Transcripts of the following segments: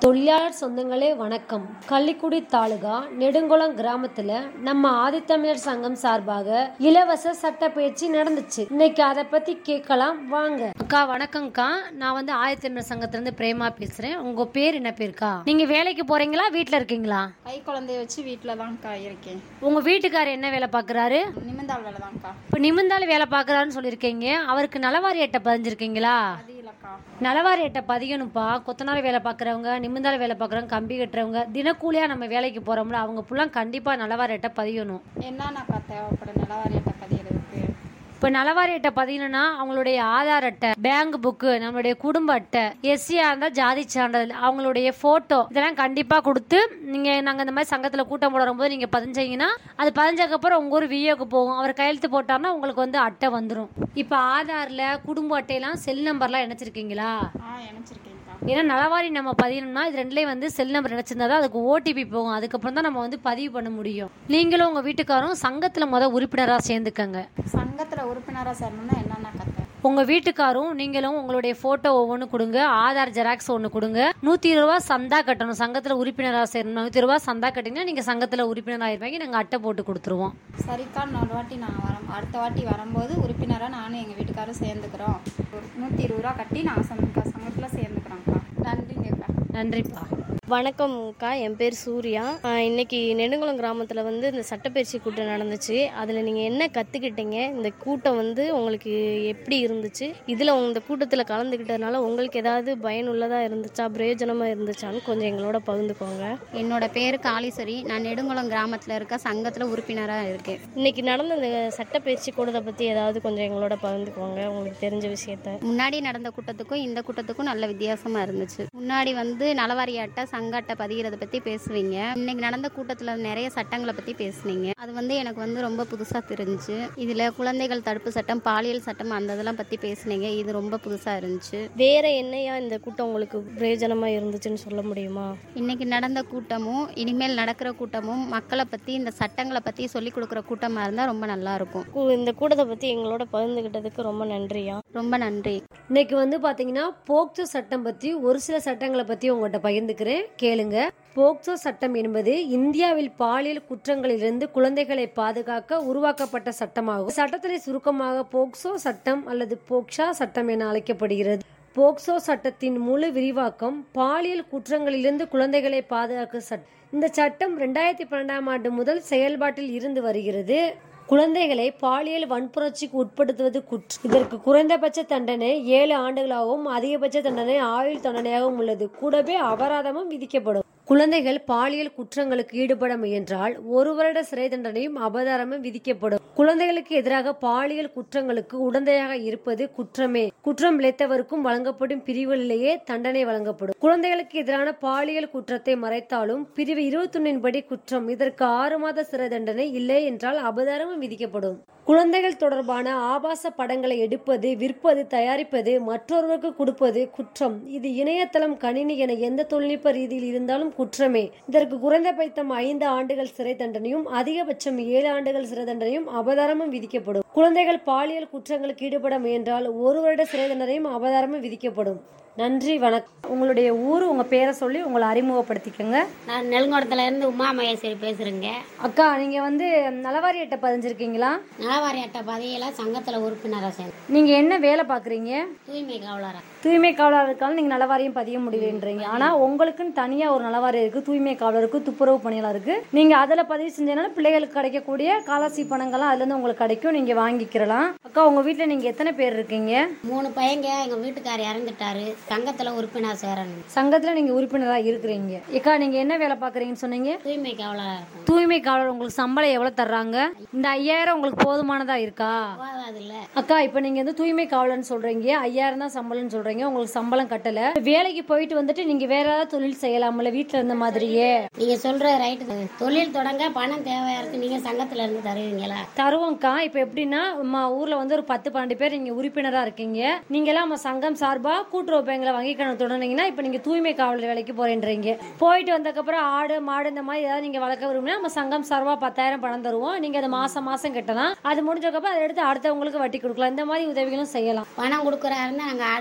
தொழிலாளர் சொந்தங்களே வணக்கம் கள்ளிக்குடி தாலுகா நெடுங்குளம் கிராமத்துல நம்ம ஆதித்தமிழர் சங்கம் சார்பாக இலவச சட்ட பயிற்சி நடந்துச்சு இன்னைக்கு அதை பத்தி கேட்கலாம் வாங்க அக்கா வணக்கம்க்கா நான் வந்து ஆதித்தமிழர் சங்கத்துல இருந்து பிரேமா பேசுறேன் உங்க பேர் என்ன பேருக்கா நீங்க வேலைக்கு போறீங்களா வீட்ல இருக்கீங்களா கை குழந்தைய வச்சு வீட்டில் தான்க்கா இருக்கேன் உங்க வீட்டுக்காரர் என்ன வேலை பாக்குறாரு நிமிந்தாள் வேலை தான்க்கா இப்ப நிமிந்தாலும் வேலை பாக்குறாருன்னு சொல்லியிருக்கீங்க அவருக்கு நலவாரி அட்டை பதிஞ்சிருக்கீங்களா அது இல்லைக்கா நலவாரி அட்டை பதியணும்ப்பா கொத்தனார் வேலை பார்க்குறவங்க நிமிந்தால வேலை பார்க்குறவங்க கம்பி கட்டுறவங்க தினக்கூலியாக நம்ம வேலைக்கு போகிறோம்ல அவங்க ஃபுல்லாக கண்டிப்பாக நலவாரி அட்டை பதியணும் என்னன்னாக்கா தேவைப்படும் நிலவாரி அட்டை பதிகிறதுக்கு இப்போ நலவாரி அட்டை பதியணும்னா அவங்களுடைய ஆதார் அட்டை பேங்க் புக்கு நம்மளுடைய குடும்ப அட்டை எஸ்சியாக இருந்தால் ஜாதி சான்றிதழ் அவங்களுடைய ஃபோட்டோ இதெல்லாம் கண்டிப்பாக கொடுத்து நீங்கள் நாங்கள் இந்த மாதிரி சங்கத்தில் கூட்டம் போட வரும்போது நீங்கள் பதிஞ்சீங்கன்னா அது பதிஞ்சதுக்கப்புறம் உங்கள் ஊர் விஏக்கு போகும் அவர் கையெழுத்து போட்டார்னா உங்களுக்கு வந்து அட்டை வந்துடும் இப்போ ஆதாரில் குடும்ப அட்டையெல்லாம் செல் நம்பர்லாம் இணைச்சிருக்கீங்களா ஆ இணைச்சிருக்கேன்க்கா ஏன்னா நலவாரி நம்ம பதியணும்னா இது ரெண்டுலேயும் வந்து செல் நம்பர் நினச்சிருந்தா தான் அதுக்கு ஓடிபி போகும் அதுக்கப்புறம் தான் நம்ம வந்து பதிவு பண்ண முடியும் நீங்களும் உங்கள் வீட்டுக்காரும் சங்கத்தில் முத உறுப்பினராக சேர்ந்துக்கங்க சங்கத்தில் உறுப்பினராக சேரணும்னா என்னன்னாக்கா தேவை உங்கள் வீட்டுக்காரும் நீங்களும் உங்களுடைய ஃபோட்டோ ஒவ்வொன்று கொடுங்க ஆதார் ஜெராக்ஸ் ஒன்று கொடுங்க நூற்றி இருபது ரூபா சந்தா கட்டணும் சங்கத்தில் உறுப்பினராக சேரணும் நூற்றி ரூபா சந்தா கட்டிங்கன்னா நீங்கள் சங்கத்தில் உறுப்பினராக இருப்பாங்க நாங்கள் அட்டை போட்டு கொடுத்துருவோம் சரிக்கா இன்னொரு வாட்டி நான் வரம் அடுத்த வாட்டி வரும்போது உறுப்பினராக நானும் எங்கள் வீட்டுக்காரும் சேர்ந்துக்கிறோம் ஒரு நூற்றி இருபது ரூபா கட்டி நான் சங்க சங்கத்தில் சேர்ந்துக்கிறோம்க்கா நன்றிங்கக்கா நன்றிப்பா வணக்கம்க்கா என் பேர் சூர்யா ஆஹ் இன்னைக்கு நெடுங்குளம் கிராமத்தில் வந்து இந்த சட்டப்பயிற்சி கூட்டம் நடந்துச்சு அதில் நீங்கள் என்ன கற்றுக்கிட்டீங்க இந்த கூட்டம் வந்து உங்களுக்கு எப்படி இருந்துச்சு இதில் இந்த கூட்டத்தில் கலந்துக்கிட்டதுனால உங்களுக்கு ஏதாவது பயனுள்ளதாக இருந்துச்சா பிரயோஜனமாக இருந்துச்சான்னு கொஞ்சம் எங்களோட பகிர்ந்துக்கோங்க என்னோட பேர் காளீஸ்வரி நான் நெடுங்குளம் கிராமத்தில் இருக்க சங்கத்தில் உறுப்பினராக இருக்கேன் இன்னைக்கு நடந்த இந்த சட்டப்பயிற்சி கூட்டத்தை பற்றி ஏதாவது கொஞ்சம் எங்களோட பகிர்ந்துக்கோங்க உங்களுக்கு தெரிஞ்ச விஷயத்த முன்னாடி நடந்த கூட்டத்துக்கும் இந்த கூட்டத்துக்கும் நல்ல வித்தியாசமாக இருந்துச்சு முன்னாடி வந்து நலவாரி அட்டை சங்க அட்டை பதிகிறத பற்றி பேசுவீங்க இன்னைக்கு நடந்த கூட்டத்தில் நிறைய சட்டங்களை பற்றி பேசுனீங்க அது வந்து எனக்கு வந்து ரொம்ப புதுசாக தெரிஞ்சுச்சு இதில் குழந்தைகள் தடுப்பு சட்டம் பாலியல் சட்டம் அந்த இதெல்லாம் பற்றி பேசுனீங்க இது ரொம்ப புதுசாக இருந்துச்சு வேற என்னையா இந்த கூட்டம் உங்களுக்கு பிரயோஜனமாக இருந்துச்சுன்னு சொல்ல முடியுமா இன்னைக்கு நடந்த கூட்டமும் இனிமேல் நடக்கிற கூட்டமும் மக்களை பற்றி இந்த சட்டங்களை பற்றி சொல்லிக் கொடுக்குற கூட்டமாக இருந்தால் ரொம்ப நல்லா இருக்கும் கூ- இந்த கூட்டத்தை பற்றி எங்களோட பகிர்ந்துக்கிட்டதுக்கு ரொம்ப நன்றியா ரொம்ப நன்றி இன்னைக்கு வந்து பாத்தீங்கன்னா போக்சோ சட்டம் பத்தி ஒரு சில சட்டங்களை பத்தி உங்கள்கிட்ட பகிர்ந்துக்கிறேன் கேளுங்க போக்சோ சட்டம் என்பது இந்தியாவில் பாலியல் குற்றங்களிலிருந்து குழந்தைகளை பாதுகாக்க உருவாக்கப்பட்ட சட்டமாகும் சட்டத்தினை சுருக்கமாக போக்சோ சட்டம் அல்லது போக்ஷா சட்டம் என அழைக்கப்படுகிறது போக்சோ சட்டத்தின் முழு விரிவாக்கம் பாலியல் குற்றங்களிலிருந்து குழந்தைகளை பாதுகாக்க சட்டம் இந்த சட்டம் ரெண்டாயிரத்தி பன்னெண்டாம் ஆண்டு முதல் செயல்பாட்டில் இருந்து வருகிறது குழந்தைகளை பாலியல் வன்புணர்ச்சிக்கு உட்படுத்துவது குற்றம் இதற்கு குறைந்தபட்ச தண்டனை ஏழு ஆண்டுகளாகவும் அதிகபட்ச தண்டனை ஆயுள் தண்டனையாகவும் உள்ளது கூடவே அபராதமும் விதிக்கப்படும் குழந்தைகள் பாலியல் குற்றங்களுக்கு ஈடுபட முயன்றால் ஒரு வருட சிறை தண்டனையும் அபராதமும் விதிக்கப்படும் குழந்தைகளுக்கு எதிராக பாலியல் குற்றங்களுக்கு உடந்தையாக இருப்பது குற்றமே குற்றம் இழைத்தவருக்கும் வழங்கப்படும் பிரிவுகளிலேயே தண்டனை வழங்கப்படும் குழந்தைகளுக்கு எதிரான பாலியல் குற்றத்தை மறைத்தாலும் பிரிவு இருபத்தொன்னின் படி குற்றம் இதற்கு ஆறு மாத சிறை தண்டனை இல்லை என்றால் அபதாரமும் விதிக்கப்படும் குழந்தைகள் தொடர்பான ஆபாச படங்களை எடுப்பது விற்பது தயாரிப்பது மற்றொருவருக்கு கொடுப்பது குற்றம் இது இணையதளம் கணினி என எந்த தொழில்நுட்ப ரீதியில் இருந்தாலும் குற்றமே இதற்கு குறைந்தபட்சம் ஐந்து ஆண்டுகள் சிறை தண்டனையும் அதிகபட்சம் ஏழு ஆண்டுகள் சிறை தண்டனையும் அபதாரமும் விதிக்கப்படும் குழந்தைகள் பாலியல் குற்றங்களுக்கு ஈடுபட முயன்றால் ஒரு வருட சிறை தண்டனையும் அபதாரமும் விதிக்கப்படும் நன்றி வணக்கம் உங்களுடைய ஊர் உங்க பேரை சொல்லி உங்களை அறிமுகப்படுத்திக்கோங்க நான் நெல்குடத்துல இருந்து உமா மகேஸ்வரி பேசுறேங்க அக்கா நீங்க வந்து நலவாரி அட்டை பதிஞ்சிருக்கீங்களா நலவாரி அட்டை பதியில சங்கத்துல உறுப்பினராக சேர்ந்து நீங்க என்ன வேலை பாக்குறீங்க தூய்மை காவலரா தூய்மை காவலர் இருக்காலும் நீங்க நலவாரியம் பதிய முடியலன்றீங்க ஆனா உங்களுக்குன்னு தனியா ஒரு நலவாரி இருக்கு தூய்மை காவலருக்கு துப்புரவு பணியாளருக்கு நீங்க அதுல பதிவு செஞ்சதுனால பிள்ளைகளுக்கு கிடைக்கக்கூடிய காலசி பணங்கள்லாம் அதுல இருந்து உங்களுக்கு கிடைக்கும் நீங்க வாங்கிக்கிறலாம் அக்கா உங்க வீட்டுல நீங்க எத்தனை பேர் இருக்கீங்க மூணு பையங்க எங்க வீட்டுக்காரர் இறந்துட்டாரு சங்கத்துல உறுப்பினர் சேரணும் சங்கத்துல நீங்க உறுப்பினரா இருக்கிறீங்க அக்கா நீங்க என்ன வேலை பாக்குறீங்கன்னு சொன்னீங்க தூய்மை காவலரா இருக்கும் தூய்மை காவலர் உங்களுக்கு சம்பளம் எவ்வளவு தர்றாங்க இந்த ஐயாயிரம் உங்களுக்கு போதுமானதா இருக்கா போதாது இல்ல அக்கா இப்ப நீங்க வந்து தூய்மை காவலர்னு சொல்றீங்க ஐயாயிரம் தான் சம்பளம்னு சொல்றீங்க உங்களுக்கு சம்பளம் கட்டல வேலைக்கு போயிட்டு வந்துட்டு நீங்க வேற ஏதாவது தொழில் செய்யலாம்ல வீட்டுல இருந்த மாதிரியே நீங்க சொல்ற ரைட்டு தொழில் தொடங்க பணம் தேவையா இருக்கு நீங்க சங்கத்துல இருந்து தருவீங்களா தருவோம்க்கா இப்ப எப்படின்னா நம்ம ஊர்ல வந்து ஒரு பத்து பன்னெண்டு பேர் நீங்க உறுப்பினரா இருக்கீங்க நீங்க எல்லாம் நம்ம சங்கம் சார்பா கூட்டுறவு பேங்க்ல வங்கி கணக்கு தொடர்ந்தீங்கன்னா இப்ப நீங்க தூய்மை காவலர் வேலைக்கு போறேன்றீங்க போயிட்டு வந்ததுக்கப்புறம் ஆடு மாடு இந்த மாதிரி ஏதாவது நீங்க வளர்க்க விரும்பினா நம்ம சங்கம் சார்பா பத்தாயிரம் பணம் தருவோம் நீங்க அதை மாசம் மாசம் கட்டலாம் அது முடிஞ்சதுக்கப்புறம் அதை எடுத்து அடுத்தவங்களுக்கு வட்டி கொடுக்கலாம் இந்த மாதிரி உதவிகளும் செய்யலாம் பணம் கொடுக்குறாருன்னா நாங்க ஆடு வாங்கி வளர்ப்போம்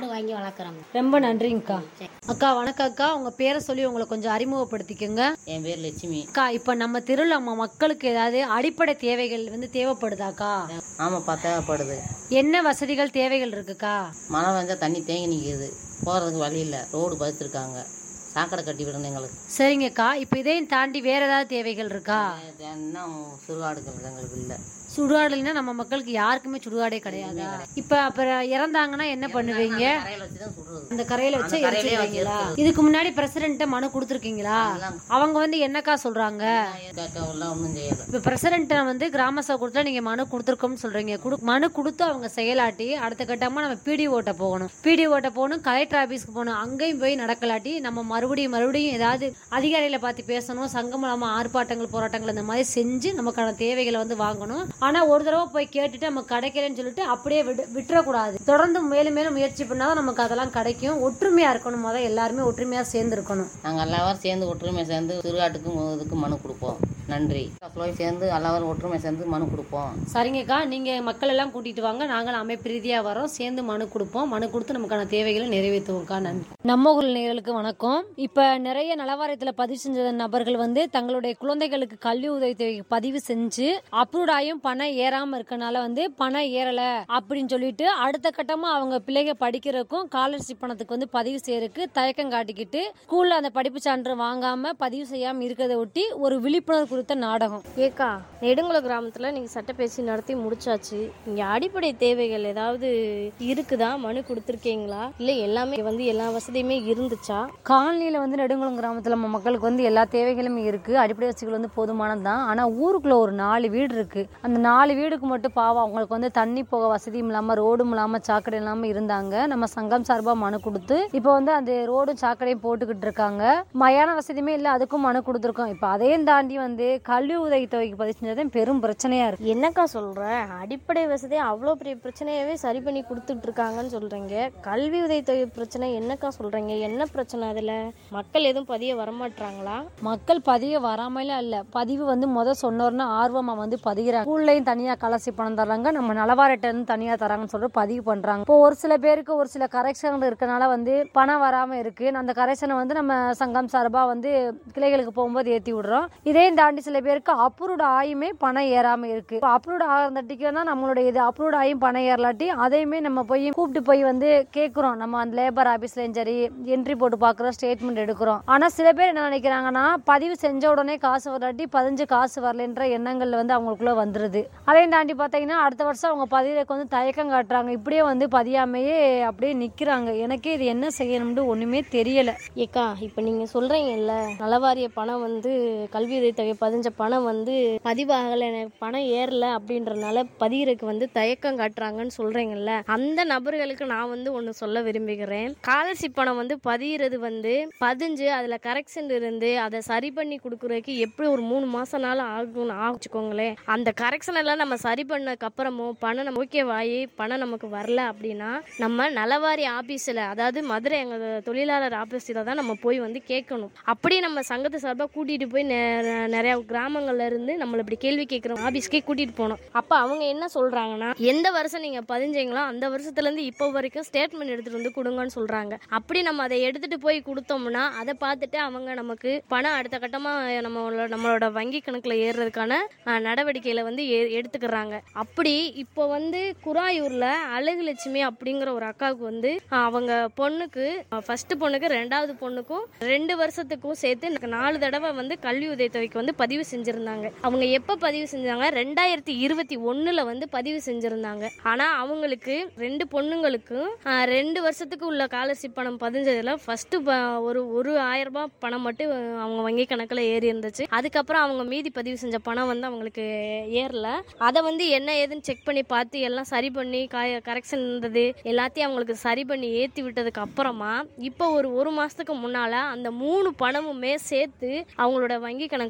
வளர்க்குறோம் ரொம்ப நன்றிங்கக்கா அக்கா வணக்கம் அக்கா உங்க பேரை சொல்லி உங்களை கொஞ்சம் அறிமுகப்படுத்திக்கோங்க என் பேர் லட்சுமி அக்கா இப்ப நம்ம தெருவில் நம்ம மக்களுக்கு ஏதாவது அடிப்படை தேவைகள் வந்து தேவைப்படுதாக்கா ஆமாப்பா தேவைப்படுது என்ன வசதிகள் தேவைகள் இருக்குக்கா மழை மழை வந்தால் தண்ணி தேங்கி நிற்கிது போகிறதுக்கு வழி இல்லை ரோடு பதிச்சிருக்காங்க சாக்கடை கட்டி விடணும் எங்களுக்கு சரிங்கக்கா இப்ப இதையும் தாண்டி வேற ஏதாவது தேவைகள் இருக்கா இன்னும் சுடுகாடுகள் எங்களுக்கு இல்லை சுடுகாடுனா நம்ம மக்களுக்கு யாருக்குமே சுடுகாடே கிடையாதா இப்ப அப்புறம் இறந்தாங்கன்னா என்ன பண்ணுவீங்க கரையில் வச்சு தான் சுடுறது அந்த கரையில வச்சு அந்த கரையிலே எரிச்சிருவீங்களா வச்சு இதுக்கு முன்னாடி பிரசிடென்ட்ட மனு கொடுத்துருக்கீங்களா அவங்க வந்து என்னக்கா சொல்றாங்க கேட்கலாம் ஒன்றும் செய்யலை இப்ப பிரசிடென்ட்ட வந்து கிராம சபை கொடுத்தா நீங்க மனு கொடுத்துருக்கோம்னு சொல்றீங்க குடு- மனு கொடுத்து அவங்க செயலாட்டி அடுத்த கட்டமா நம்ம பிடி ஓட்ட போகணும் பிடி ஓட்ட போகணும் கலெக்டர் ஆபீஸ்க்கு போகணும் அங்கேயும் போய் நடக்கலாட்டி நம்ம மறுபடியும் மறுபடியும் ஏதாவது அதிகாரிகளை பார்த்து பேசணும் சங்கம் மூலமா ஆர்ப்பாட்டங்கள் போராட்டங்கள் இந்த மாதிரி செஞ்சு நமக்கான தேவைகளை வந்து வாங்கணும் ஆனா ஒரு தடவை போய் கேட்டுட்டு நம்ம கிடைக்கலன்னு சொல்லிட்டு அப்படியே விட்டு விட்டுறக்கூடாது தொடர்ந்து மேலும் மேலும் முயற்சி பண்ணாதான் நமக்கு அதெல்லாம் கிடைக்கும் ஒற்றுமையா இருக்கணும் முதல் எல்லாருமே ஒற்றுமையா சேர்ந்து இருக்கணும் நாங்கள் எல்லாரும் சேர்ந்து ஒற்றுமை சேர்ந்து சுடுகாட்டுக்கும் இதுக்கு மனு கொடுப்போம் நன்றி போய் சேர்ந்து எல்லாரும் ஒற்றுமை சேர்ந்து மனு கொடுப்போம் சரிங்கக்கா நீங்க மக்கள் எல்லாம் கூட்டிட்டு வாங்க நாங்கள் அமைப்பு ரீதியா வரோம் சேர்ந்து மனு கொடுப்போம் மனு கொடுத்து நமக்கான தேவைகளை நிறைவேற்றுவோம்க்கா நன்றி நம்ம ஊர் நேயர்களுக்கு வணக்கம் இப்ப நிறைய நலவாரியத்துல பதிவு செஞ்ச நபர்கள் வந்து தங்களுடைய குழந்தைகளுக்கு கல்வி உதவி பதிவு செஞ்சு அப்ரூவ் ஆயும் பணம் ஏறாம இருக்கனால வந்து பணம் ஏறல அப்படின்னு சொல்லிட்டு அடுத்த கட்டமா அவங்க பிள்ளைங்க படிக்கிறதுக்கும் ஸ்காலர்ஷிப் பணத்துக்கு வந்து பதிவு செய்யறதுக்கு தயக்கம் காட்டிக்கிட்டு ஸ்கூல்ல அந்த படிப்பு சான்று வாங்காம பதிவு செய்யாம இருக்கிறத ஒட்டி ஒரு விழிப்புணர்வு குறித்த நாடகம் ஏக்கா நெடுங்குளம் கிராமத்தில் நீங்கள் சட்டப்பேச்சு நடத்தி முடிச்சாச்சு இங்கே அடிப்படை தேவைகள் ஏதாவது இருக்குதா மனு கொடுத்துருக்கீங்களா இல்லை எல்லாமே வந்து எல்லா வசதியுமே இருந்துச்சா காலனியில் வந்து நெடுங்குளம் கிராமத்தில் நம்ம மக்களுக்கு வந்து எல்லா தேவைகளும் இருக்குது அடிப்படை வசதிகள் வந்து போதுமானது தான் ஆனால் ஊருக்குள்ள ஒரு நாலு வீடு இருக்குது அந்த நாலு வீடுக்கு மட்டும் பாவம் அவங்களுக்கு வந்து தண்ணி போக வசதியும் இல்லாமல் ரோடும் இல்லாமல் சாக்கடை இல்லாமல் இருந்தாங்க நம்ம சங்கம் சார்பாக மனு கொடுத்து இப்போ வந்து அந்த ரோடும் சாக்கடையும் போட்டுக்கிட்டு இருக்காங்க மயான வசதியுமே இல்லை அதுக்கும் மனு கொடுத்துருக்கோம் இப்போ அதையும் தாண்டி வந்து கல்வி உதவி தொகைக்கு பதிவு செஞ்சது பெரும் பிரச்சனையாக இருக்குது என்னக்கா சொல்ற அடிப்படை வசதி அவ்வளோ பெரிய பிரச்சனையவே சரி பண்ணி கொடுத்துட்டு இருக்காங்கன்னு சொல்றீங்க கல்வி உதவித்தொகை பிரச்சனை என்னக்கா சொல்றீங்க என்ன பிரச்சனை அதில் மக்கள் எதுவும் பதிய வரமாட்டாங்களா மக்கள் பதிவு வராமலாம் இல்லை பதிவு வந்து முத சொன்னோர்னா ஆர்வமாக வந்து பதிகிறாங்க ஸ்கூல்லையும் தனியாக கலசி பணம் தர்றாங்க நம்ம நலவாரிட்ட இருந்து தனியாக தராங்கன்னு சொல்லிட்டு பதிவு பண்ணுறாங்க இப்போ ஒரு சில பேருக்கு ஒரு சில கரெக்ஷன் இருக்கனால வந்து பணம் வராமல் இருக்கு அந்த கரெக்ஷனை வந்து நம்ம சங்கம் சார்பாக வந்து கிளைகளுக்கு போகும்போது ஏற்றி விடுறோம் இதையும் தாண்டி சில பேருக்கு அப்ரூவ்ட் ஆயுமே பணம் ஏறாமல் இருக்கு அப்ரூவ்ட் ஆகிறதுக்கு தான் நம்மளுடைய இது அப்ரூவ்ட் ஆயும் பணம் ஏறலாட்டி அதையுமே நம்ம போய் கூப்பிட்டு போய் வந்து கேட்குறோம் நம்ம அந்த லேபர் ஆஃபீஸ்லையும் சரி என்ட்ரி போட்டு பார்க்குறோம் ஸ்டேட்மெண்ட் எடுக்கிறோம் ஆனால் சில பேர் என்ன நினைக்கிறாங்கன்னா பதிவு செஞ்ச உடனே காசு வரலாட்டி பதினஞ்சு காசு வரலன்ற எண்ணங்கள் வந்து அவங்களுக்குள்ள வந்துருது அதையும் தாண்டி பார்த்தீங்கன்னா அடுத்த வருஷம் அவங்க பதிவுக்கு வந்து தயக்கம் காட்டுறாங்க இப்படியே வந்து பதியாமையே அப்படியே நிற்கிறாங்க எனக்கே இது என்ன செய்யணும்னு ஒன்றுமே தெரியலை ஏக்கா இப்போ நீங்கள் சொல்கிறீங்கல்ல நலவாரிய பணம் வந்து கல்வி உதவித்தொகை பதிஞ்ச பணம் வந்து பதிவாகலை எனக்கு பணம் ஏறல அப்படின்றனால பதிகிறதுக்கு வந்து தயக்கம் காட்டுறாங்கன்னு சொல்கிறீங்கல்ல அந்த நபர்களுக்கு நான் வந்து ஒன்று சொல்ல விரும்புகிறேன் ஸ்காலர்ஷிப் பணம் வந்து பதிகிறது வந்து பதிஞ்சு அதில் கரெக்ஷன் இருந்து அதை சரி பண்ணி கொடுக்குறதுக்கு எப்படி ஒரு மூணு மாதம் நாள் ஆகும்னு ஆச்சுக்கோங்களேன் அந்த கரெக்ஷன் எல்லாம் நம்ம சரி பண்ணதுக்கு அப்புறமும் பணம் நம்ம ஓகேவாயி பணம் நமக்கு வரல அப்படின்னா நம்ம நலவாரி ஆபீஸில் அதாவது மதுரை எங்கள் தொழிலாளர் ஆபீஸில் தான் நம்ம போய் வந்து கேட்கணும் அப்படி நம்ம சங்கத்து சார்பாக கூட்டிகிட்டு போய் நெ- நிறைய கிராமங்கள்ல இருந்து நம்மளை இப்படி கேள்வி கேட்குற ஆபீஸ்க்கே கூட்டிகிட்டு போனோம் அப்போ அவங்க என்ன சொல்கிறாங்கன்னா எந்த வருஷம் நீங்கள் பதிஞ்சீங்களோ அந்த வருஷத்துலேருந்து இப்போ வரைக்கும் ஸ்டேட்மெண்ட் எடுத்துகிட்டு வந்து கொடுங்கன்னு சொல்கிறாங்க அப்படி நம்ம அதை எடுத்துகிட்டு போய் கொடுத்தோம்னா அதை பார்த்துட்டு அவங்க நமக்கு பணம் அடுத்த கட்டமாக நம்மளோட நம்மளோட வங்கி கணக்கில் ஏறுறதுக்கான அஹ், நடவடிக்கைகளை வந்து ஏ- எடுத்துக்கிறாங்க அப்படி இப்போ வந்து குராயூரில் அழகுலட்சுமி அப்படிங்கிற ஒரு அக்காவுக்கு வந்து அஹ், அவங்க பொண்ணுக்கு ஃபர்ஸ்ட் பொண்ணுக்கு ரெண்டாவது பொண்ணுக்கும் ரெண்டு வருஷத்துக்கும் சேர்த்து எனக்கு நாலு தடவை வந்து கல்வி உதவித்தொகைக்கு வந்து பதிவு செஞ்சுருந்தாங்க அவங்க எப்போ பதிவு செஞ்சாங்க ரெண்டாயிரத்தி இருபத்தி ஒன்றில் வந்து பதிவு செஞ்சுருந்தாங்க ஆனால் அவங்களுக்கு ரெண்டு பொண்ணுங்களுக்கும் அஹ், ரெண்டு வருஷத்துக்கு உள்ள ஸ்காலர்ஷிப் பணம் பதிஞ்சதில் ஃபஸ்ட்டு ஒரு ஒரு ஆயிரம் ரூபாய் பணம் மட்டும் அவங்க வங்கி கணக்கில் ஏறி இருந்துச்சு அதுக்கப்புறம் அவங்க மீதி பதிவு செஞ்ச பணம் வந்து அவங்களுக்கு ஏறல அதை வந்து என்ன ஏதுன்னு செக் பண்ணி பார்த்து எல்லாம் சரி பண்ணி கரெக்ஷன் இருந்தது எல்லாத்தையும் அவங்களுக்கு சரி பண்ணி ஏற்றி விட்டதுக்கு அப்புறமா இப்போ ஒரு ஒரு மாதத்துக்கு முன்னால் அந்த மூணு பணமுமே சேர்த்து அவங்களோட வங்கி கணக்கில் மூணு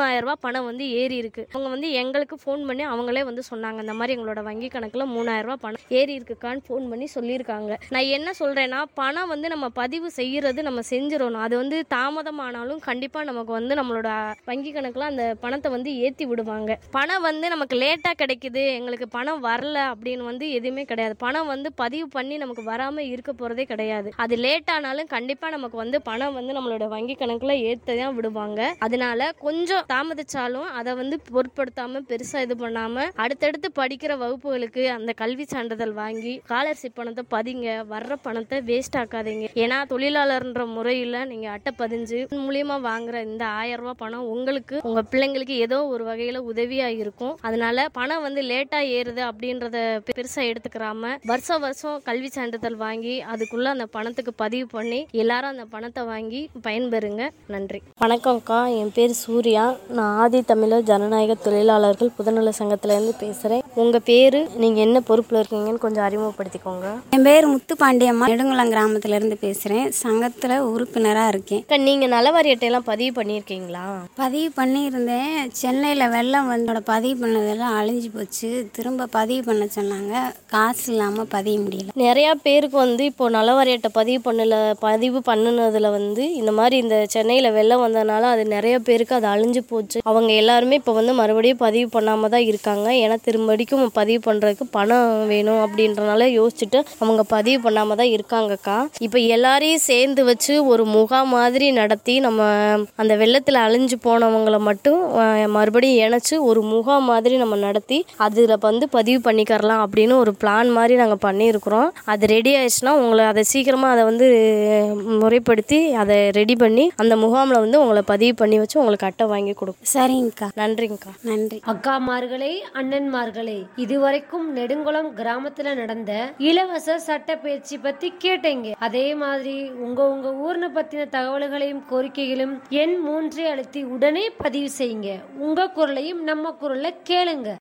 மூணாயிரம் ரூபாய் பணம் வந்து ஏறி இருக்கு அவங்க வந்து எங்களுக்கு ஃபோன் பண்ணி அவங்களே வந்து சொன்னாங்க இந்த மாதிரி எங்களோட வங்கி கணக்குல மூணாயிரம் ரூபாய் பணம் ஏறி இருக்குக்கான்னு ஃபோன் பண்ணி சொல்லியிருக்காங்க நான் என்ன சொல்றேன்னா பணம் வந்து நம்ம பதிவு செய்யறது நம்ம செஞ்சிடணும் அது வந்து தாமதமானாலும் கண்டிப்பா நமக்கு வந்து நம்மளோட வங்கி கணக்குல அந்த பணத்தை வந்து ஏத்தி விடுவாங்க பணம் வந்து நமக்கு லேட்டா கிடைக்குது எங்களுக்கு பணம் வரல அப்படின்னு வந்து எதுவுமே கிடையாது பணம் வந்து பதிவு பண்ணி நமக்கு வராம இருக்க போறதே கிடையாது அது லேட் ஆனாலும் கண்டிப்பா நமக்கு வந்து பணம் வந்து நம்மளோட வங்கி கணக்குல ஏத்த தான் விடுவாங்க அதனால கொஞ்சம் தாமதிச்சாலும் அதை வந்து பொருட்படுத்தாம பெருசா இது பண்ணாம அடுத்தடுத்து படிக்கிற வகுப்புகளுக்கு அந்த கல்வி சான்றிதழ் வாங்கி ஸ்காலர்ஷிப் பணத்தை பதிங்க வர்ற பணத்தை வேஸ்ட் ஆக்காதீங்க ஏன்னா தொழிலாளர்ன்ற முறையில் நீங்க அட்டை பதிஞ்சு மூலியமா வாங்குற இந்த ஆயிரம் ரூபாய் பணம் உங்களுக்கு உங்க பிள்ளைங்களுக்கு ஏதோ ஒரு வகையில உதவியா இருக்கும் அதனால பணம் வந்து லேட்டா ஏறுது அப்படின்றத பெ- பெருசா எடுத்துக்கிறாம வருஷம் வருஷம் கல்வி சான்றிதழ் வாங்கி அதுக்குள்ள அந்த பணத்துக்கு பதிவு பண்ணி எல்லாரும் அந்த பணத்தை வாங்கி பயன்பெறுங்க நன்றி வணக்கம்க்கா என் பேர் சூர்யா நான் ஆதி தமிழர் ஜனநாயக தொழிலாளர்கள் புதுநல சங்கத்திலேருந்து பேசுகிறேன் உங்கள் பேர் நீங்கள் என்ன பொறுப்பில் இருக்கீங்கன்னு கொஞ்சம் அறிமுகப்படுத்திக்கோங்க என் பேர் முத்துப்பாண்டியம்மா நெடுங்குளம் கிராமத்துல இருந்து பேசுகிறேன் சங்கத்தில் உறுப்பினராக இருக்கேன் அக்கா நீங்கள் நலவாரி அட்டையெல்லாம் பதிவு பண்ணியிருக்கீங்களா பதிவு பண்ணியிருந்தேன் சென்னையில் வெள்ளம் வந்தோட பதிவு பண்ணதெல்லாம் அழிஞ்சு போச்சு திரும்ப பதிவு பண்ண சொன்னாங்க காசு இல்லாமல் பதிய முடியல நிறையா பேருக்கு வந்து இப்போ நலவாரி அட்டை பதிவு பண்ணல பதிவு பண்ணுனதுல வந்து இந்த மாதிரி இந்த சென்னையில் வெள்ளம் வந்ததுனால அது நிறைய பேருக்கு அது அழிஞ்சு போச்சு அவங்க எல்லாருமே இப்போ வந்து மறுபடியும் பதிவு பண்ணாமல் தான் இருக்காங்க ஏன்னா திரும்படிக்கும் பதிவு பண்ணுறதுக்கு பணம் வேணும் அப்படின்றனால யோசிச்சுட்டு அவங்க பதிவு பண்ணாமல் தான் இருக்காங்கக்கா இப்போ எல்லாரையும் சேர்ந்து வச்சு ஒரு முகாம் மாதிரி நடத்தி நம்ம அந்த வெள்ளத்தில் அழிஞ்சு போனவங்கள மட்டும் அஹ், மறுபடியும் இணைச்சு ஒரு முகாம் மாதிரி நம்ம நடத்தி அதில் வந்து பதிவு பண்ணிக்கரலாம் அப்படின்னு ஒரு பிளான் மாதிரி நாங்கள் பண்ணியிருக்கிறோம் அது ரெடி ஆயிடுச்சுன்னா உங்களை அதை சீக்கிரமாக அதை வந்து முறைப்படுத்தி அதை ரெடி பண்ணி அந்த முகாமில் வந்து உங்களை பதிவு பண்ணி வச்சு உங்களுக்கு அட்டை வாங்கி கொடுக்கும் சரிங்கக்கா நன்றிங்கக்கா நன்றி அக்காமார்களே அண்ணன்மார்களே இதுவரைக்கும் நெடுங்குளம் கிராமத்துல நடந்த இலவச சட்ட பயிற்சி பத்தி கேட்டீங்க அதே மாதிரி உங்க உங்க ஊர்ன பத்தின தகவல்களையும் கோரிக்கைகளும் எண் மூன்றை அழுத்தி உடனே பதிவு செய்யுங்க உங்க குரலையும் நம்ம குரல்ல கேளுங்க